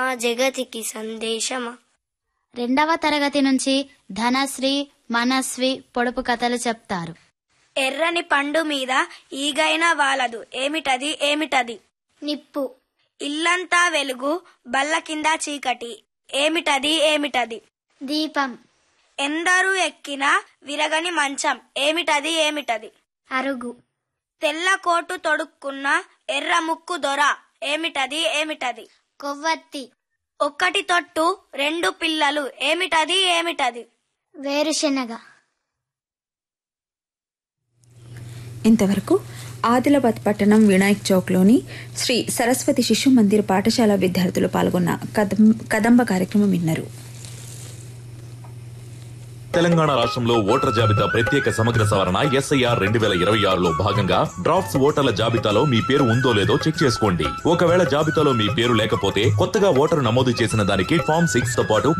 ఆ జగతికి సందేశమా రెండవ తరగతి నుంచి ధనశ్రీ మనస్వి పొడుపు కథలు చెప్తారు ఎర్రని పండు మీద ఈగైనా వాలదు ఏమిటది ఏమిటది నిప్పు ఇల్లంతా వెలుగు బల్ల కింద చీకటి ఏమిటది ఏమిటది దీపం ఎందరూ ఎక్కిన విరగని మంచం ఏమిటది ఏమిటది అరుగు తెల్ల కోటు తొడుక్కున్న ఎర్ర ముక్కు దొర ఏమిటది ఏమిటది కొవ్వొత్తి ఒక్కటి తొట్టు రెండు పిల్లలు ఏమిటది ఏమిటది వేరుశెనగ ఇంతవరకు ఆదిలాబాద్ పట్టణం వినాయక్ చౌక్లోని శ్రీ సరస్వతి శిశు మందిర్ పాఠశాల విద్యార్థులు పాల్గొన్న కదం కదంబ కార్యక్రమం విన్నారు తెలంగాణ రాష్ట్రంలో ఓటర్ జాబితా ప్రత్యేక సమగ్ర సవరణ ఎస్ఐఆర్ రెండు వేల ఇరవై ఆరులో భాగంగా డ్రాఫ్ట్స్ ఓటర్ల జాబితాలో మీ పేరు ఉందో లేదో చెక్ చేసుకోండి ఒకవేళ జాబితాలో మీ పేరు లేకపోతే కొత్తగా ఓటరు నమోదు చేసిన దానికి ఫామ్ సిక్స్ తో పాటు